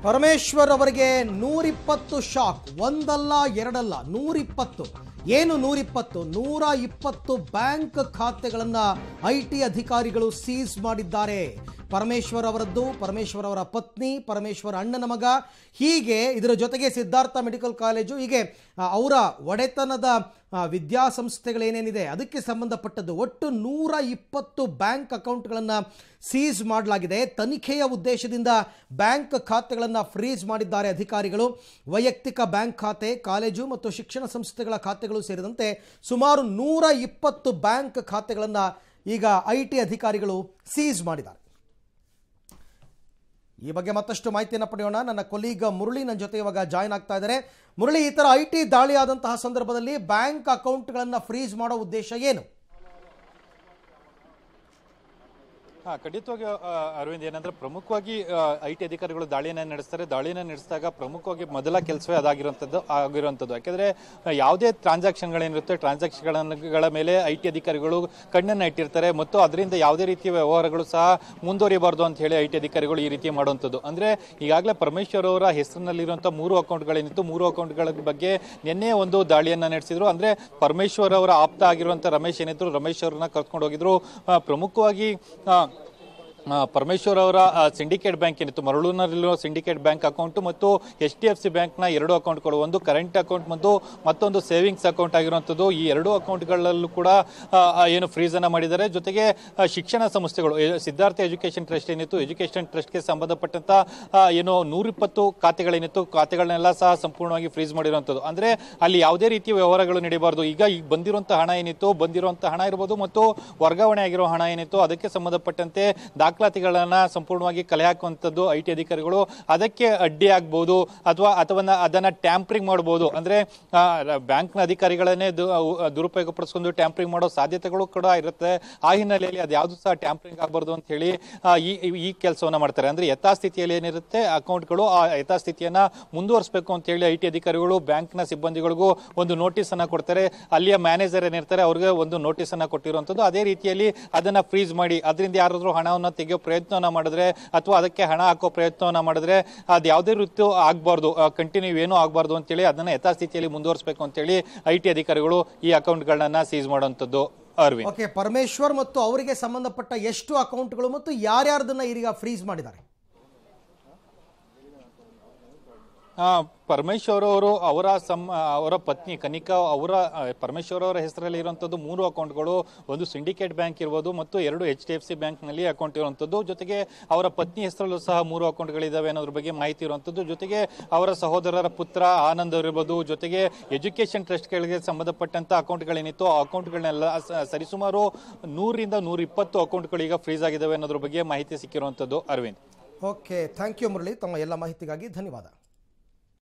ಪರಮೇಶ್ವರ್ ಅವರಿಗೆ ನೂರಿಪ್ಪತ್ತು ಶಾಕ್ ಒಂದಲ್ಲ ಎರಡಲ್ಲ ನೂರಿಪ್ಪತ್ತು ಏನು ನೂರಿಪ್ಪತ್ತು ನೂರ ಇಪ್ಪತ್ತು ಬ್ಯಾಂಕ್ ಖಾತೆಗಳನ್ನ ಐ ಟಿ ಅಧಿಕಾರಿಗಳು ಸೀಸ್ ಮಾಡಿದ್ದಾರೆ ಪರಮೇಶ್ವರ್ ಅವರದ್ದು ಪರಮೇಶ್ವರ್ ಅವರ ಪತ್ನಿ ಪರಮೇಶ್ವರ್ ಅಣ್ಣನ ಮಗ ಹೀಗೆ ಇದರ ಜೊತೆಗೆ ಸಿದ್ಧಾರ್ಥ ಮೆಡಿಕಲ್ ಕಾಲೇಜು ಹೀಗೆ ಆ, ಅವರ ಒಡೆತನದ ಆ, ವಿದ್ಯಾಸಂಸ್ಥೆಗಳೇನೇನಿದೆ ಅದಕ್ಕೆ ಸಂಬಂಧಪಟ್ಟದ್ದು ಒಟ್ಟು ನೂರ ಇಪ್ಪತ್ತು ಬ್ಯಾಂಕ್ ಅಕೌಂಟ್ಗಳನ್ನು ಸೀಸ್ ಮಾಡಲಾಗಿದೆ ತನಿಖೆಯ ಉದ್ದೇಶದಿಂದ ಬ್ಯಾಂಕ್ ಖಾತೆಗಳನ್ನು ಫ್ರೀಸ್ ಮಾಡಿದ್ದಾರೆ ಅಧಿಕಾರಿಗಳು ವೈಯಕ್ತಿಕ ಬ್ಯಾಂಕ್ ಖಾತೆ ಕಾಲೇಜು ಮತ್ತು ಶಿಕ್ಷಣ ಸಂಸ್ಥೆಗಳ ಖಾತೆಗಳು ಸೇರಿದಂತೆ ಸುಮಾರು ನೂರ ಇಪ್ಪತ್ತು ಬ್ಯಾಂಕ್ ಖಾತೆಗಳನ್ನು ಈಗ ಐ ಟಿ ಅಧಿಕಾರಿಗಳು ಸೀಸ್ ಮಾಡಿದ್ದಾರೆ ಈ ಬಗ್ಗೆ ಮತ್ತಷ್ಟು ಮಾಹಿತಿಯನ್ನು ಪಡೆಯೋಣ ನನ್ನ ಕೊಲೀಗ ಮುರಳಿ ನನ್ನ ಜೊತೆ ಇವಾಗ ಜಾಯ್ನ್ ಆಗ್ತಾ ಇದ್ದಾರೆ ಮುರಳಿ ಈ ಥರ ಐ ಟಿ ದಾಳಿ ಆದಂತಹ ಸಂದರ್ಭದಲ್ಲಿ ಬ್ಯಾಂಕ್ ಅಕೌಂಟ್ಗಳನ್ನು ಫ್ರೀಸ್ ಮಾಡೋ ಉದ್ದೇಶ ಏನು ಹಾ ಖಂಡಿತವಾಗಿ ಆ, ಅರವಿಂದ್ ಏನಂದ್ರೆ ಪ್ರಮುಖವಾಗಿ ಐ ಟಿ ಅಧಿಕಾರಿಗಳು ದಾಳಿಯನ್ನ ನಡೆಸ್ತಾರೆ ದಾಳಿಯನ್ನ ನಡೆಸಿದಾಗ ಪ್ರಮುಖವಾಗಿ ಮೊದಲ ಕೆಲಸವೇ ಅದಾಗಿರುವಂಥದ್ದು ಆಗಿರುವಂಥದ್ದು ಯಾಕೆಂದ್ರೆ ಆ, ಯಾವುದೇ ಟ್ರಾನ್ಸಾಕ್ಷನ್ಗಳೇನಿರುತ್ತೆ ಟ್ರಾನ್ಸಾಕ್ಷನ್ಗಳ ಮೇಲೆ ಐ ಟಿ ಅಧಿಕಾರಿಗಳು ಕಣ್ಣನ್ನ ಇಟ್ಟಿರ್ತಾರೆ ಮತ್ತು ಅದರಿಂದ ಯಾವುದೇ ರೀತಿಯ ವ್ಯವಹಾರಗಳು ಸಹ ಮುಂದುವರಿಯಬಾರ್ದು ಅಂತ ಹೇಳಿ ಐ ಟಿ ಅಧಿಕಾರಿಗಳು ಈ ರೀತಿ ಮಾಡುವಂಥದ್ದು ಅಂದ್ರೆ ಈಗಾಗಲೇ ಪರಮೇಶ್ವರ್ ಅವರ ಹೆಸರಿನಲ್ಲಿರುವಂಥ ಮೂರು ಅಕೌಂಟ್ಗಳೇನಿತ್ತು ಮೂರು ಅಕೌಂಟ್ಗಳ ಬಗ್ಗೆ ನಿನ್ನೆ ಒಂದು ದಾಳಿಯನ್ನ ನಡೆಸಿದ್ರು ಅಂದ್ರೆ ಪರಮೇಶ್ವರ್ ಅವರ ಆಪ್ತ ಆಗಿರುವಂಥ ರಮೇಶ್ ಏನಿದ್ರು ರಮೇಶ್ ಅವರನ್ನ ಕರ್ಕೊಂಡು ಹೋಗಿದ್ರು ಆ, ಪ್ರಮುಖವಾಗಿ ಆ, ಆ, ಪರಮೇಶ್ವರ್ ಅವರ ಸಿಂಡಿಕೇಟ್ ಬ್ಯಾಂಕ್ ಏನಿತ್ತು ಮರಳೂರಿನಲ್ಲಿರುವ ಸಿಂಡಿಕೇಟ್ ಬ್ಯಾಂಕ್ ಅಕೌಂಟ್ ಮತ್ತು ಎಚ್ ಡಿ ಎಫ್ ಸಿ ಬ್ಯಾಂಕ್ನ ಎರಡು ಅಕೌಂಟ್ಗಳು ಒಂದು ಕರೆಂಟ್ ಅಕೌಂಟ್ ಮತ್ತು ಮತ್ತೊಂದು ಸೇವಿಂಗ್ಸ್ ಅಕೌಂಟ್ ಆಗಿರುವಂಥದ್ದು ಈ ಎರಡು ಅಕೌಂಟ್ಗಳಲ್ಲೂ ಕೂಡ ಆ, ಆ, ಏನು ಫ್ರೀಸ್ ಅನ್ನ ಮಾಡಿದ್ದಾರೆ ಜೊತೆಗೆ ಆ, ಶಿಕ್ಷಣ ಸಂಸ್ಥೆಗಳು ಎ- ಸಿದ್ಧಾರ್ಥ ಎಜುಕೇಶನ್ ಟ್ರಸ್ಟ್ ಏನಿತ್ತು ಎಜುಕೇಶನ್ ಟ್ರಸ್ಟ್ಗೆ ಸಂಬಂಧಪಟ್ಟಂತ ಆ, ಏನು ನೂರಿಪ್ಪತ್ತು ಖಾತೆಗಳೇನಿತ್ತು ಖಾತೆಗಳನ್ನೆಲ್ಲ ಸಹ ಸಂಪೂರ್ಣವಾಗಿ ಫ್ರೀಸ್ ಮಾಡಿರುವಂಥದ್ದು ಅಂದ್ರೆ ಅಲ್ಲಿ ಯಾವುದೇ ರೀತಿಯ ವ್ಯವಹಾರಗಳು ನಡೀಬಾರ್ದು ಈಗ ಈಗ ಬಂದಿರುವಂತ ಹಣ ಏನಿತ್ತು ಬಂದಿರುವಂತ ಹಣ ಇರ್ಬೋದು ಮತ್ತು ವರ್ಗಾವಣೆ ಆಗಿರೋ ಹಣ ಏನಿತ್ತು ಅದಕ್ಕೆ ಸಂಬಂಧಪಟ್ಟಂತೆ ದಾಖಲಾತಿಗಳನ್ನ ಸಂಪೂರ್ಣವಾಗಿ ಕಲೆ ಹಾಕುವಂಥದ್ದು ಐ ಟಿ ಅಧಿಕಾರಿಗಳು ಅದಕ್ಕೆ ಅಡ್ಡಿ ಆಗ್ಬೋದು ಅಥವಾ ಅಥವಾ ಅದನ್ನ ಟ್ಯಾಂಪರಿಂಗ್ ಮಾಡಬಹುದು ಅಂದ್ರೆ ಆ, ರ- ಬ್ಯಾಂಕ್ನ ಅಧಿಕಾರಿಗಳನ್ನೇ ದು- ಅವು- ದುರುಪಯೋಗ ಪಡಿಸ್ಕೊಂಡು ಟ್ಯಾಂಪರಿಂಗ್ ಮಾಡೋ ಸಾಧ್ಯತೆಗಳು ಕೂಡ ಇರುತ್ತೆ ಆ ಹಿನ್ನೆಲೆಯಲ್ಲಿ ಅದು ಯಾವುದು ಸಹ ಟ್ಯಾಂಪರಿಂಗ್ ಆಗಬಾರ್ದು ಅಂತ ಹೇಳಿ ಆ, ಈ ಈ- ಈ ಕೆಲಸವನ್ನ ಮಾಡ್ತಾರೆ ಅಂದ್ರೆ ಯಥಾಸ್ಥಿತಿಯಲ್ಲಿ ಏನಿರುತ್ತೆ ಅಕೌಂಟ್ಗಳು ಆ ಯಥಾಸ್ಥಿತಿಯನ್ನ ಮುಂದುವರಿಸಬೇಕು ಅಂತ ಹೇಳಿ ಐ ಟಿ ಅಧಿಕಾರಿಗಳು ಬ್ಯಾಂಕ್ನ ಸಿಬ್ಬಂದಿಗಳಿಗೂ ಒಂದು ನೋಟಿಸ್ ಅನ್ನ ಕೊಡ್ತಾರೆ ಅಲ್ಲಿಯ ಮ್ಯಾನೇಜರ್ ಏನಿರ್ತಾರೆ ಅವ್ರಿಗೆ ಒಂದು ನೋಟಿಸ್ ಅನ್ನ ಕೊಟ್ಟಿರುವಂತದ್ದು ಅದೇ ರೀತಿಯಲ್ಲಿ ಅದನ್ನ ಫ್ರೀಸ್ ಮಾಡಿ ಅದರಿಂದ ಯಾರಾದ್ರೂ ಹಣವನ್ನ ತೆಗೆಯೋ ಪ್ರಯತ್ನವನ್ನ ಮಾಡಿದ್ರೆ ಅಥವಾ ಅದಕ್ಕೆ ಹಣ ಹಾಕೋ ಪ್ರಯತ್ನವನ್ನ ಮಾಡಿದ್ರೆ ಅದು ಯಾವುದೇ ರೀತಿ ಆಗ್ಬಾರ್ದು ಕಂಟಿನ್ಯೂ ಏನೂ ಆಗ್ಬಾರ್ದು ಅಂತೇಳಿ ಅದನ್ನ ಯಥಾಸ್ಥಿತಿಯಲ್ಲಿ ಮುಂದುವರಿಸಬೇಕು ಅಂತೇಳಿ ಐ ಟಿ ಅಧಿಕಾರಿಗಳು ಈ ಅಕೌಂಟ್ಗಳನ್ನ ಸೀಸ್ ಮಾಡುವಂಥದ್ದು ಅರವಿಂದ್ ಓಕೆ ಪರಮೇಶ್ವರ್ ಮತ್ತು ಅವರಿಗೆ ಸಂಬಂಧಪಟ್ಟ ಎಷ್ಟು ಅಕೌಂಟ್ಗಳು ಮತ್ತು ಯಾರ್ಯಾರ್ದನ್ನ ಈಗ ಫ್ರೀಸ್ ಮಾಡಿದ್ದಾರೆ ಆ, ಪರಮೇಶ್ವರ್ ಅವರು ಅವರ ಸಮ್ ಅವರ ಪತ್ನಿ ಕನಿಕಾ ಅವರ ಆ, ಪರಮೇಶ್ವರ್ ಅವರ ಹೆಸರಲ್ಲಿ ಇರುವಂತದ್ದು ಮೂರು ಅಕೌಂಟ್ಗಳು ಒಂದು ಸಿಂಡಿಕೇಟ್ ಬ್ಯಾಂಕ್ ಇರ್ಬೋದು ಮತ್ತು ಎರಡು H D F C bank ನಲ್ಲಿ ಅಕೌಂಟ್ ಇರುವಂತದ್ದು ಜೊತೆಗೆ ಅವರ ಪತ್ನಿ ಹೆಸರಲ್ಲೂ ಸಹ ಮೂರು ಅಕೌಂಟ್ಗಳಿದಾವೆ ಅನ್ನೋದ್ರ ಬಗ್ಗೆ ಮಾಹಿತಿ ಇರುವಂತದ್ದು ಜೊತೆಗೆ ಅವರ ಸಹೋದರರ ಪುತ್ರ ಆನಂದ್ ಇರ್ಬೋದು ಜೊತೆಗೆ ಎಜುಕೇಶನ್ ಟ್ರಸ್ಟ್ಗಳಿಗೆ ಸಂಬಂಧಪಟ್ಟಂತ ಅಕೌಂಟ್ಗಳೇನಿತ್ತು ಆ ಅಕೌಂಟ್ಗಳನ್ನೆಲ್ಲ ಸ- ಸರಿಸುಮಾರು ನೂರಿಂದ ನೂರ ಇಪ್ಪತ್ತು ಅಕೌಂಟ್ಗಳು ಈಗ ಫ್ರೀಸ್ ಆಗಿದಾವೆ ಅನ್ನೋದ್ರ ಬಗ್ಗೆ ಮಾಹಿತಿ ಸಿಕ್ಕಿರುವಂತದ್ದು Arvind okay thank you Murali ತಮ್ಮ ಎಲ್ಲ ಮಾಹಿತಿಗಾಗಿ ಧನ್ಯವಾದ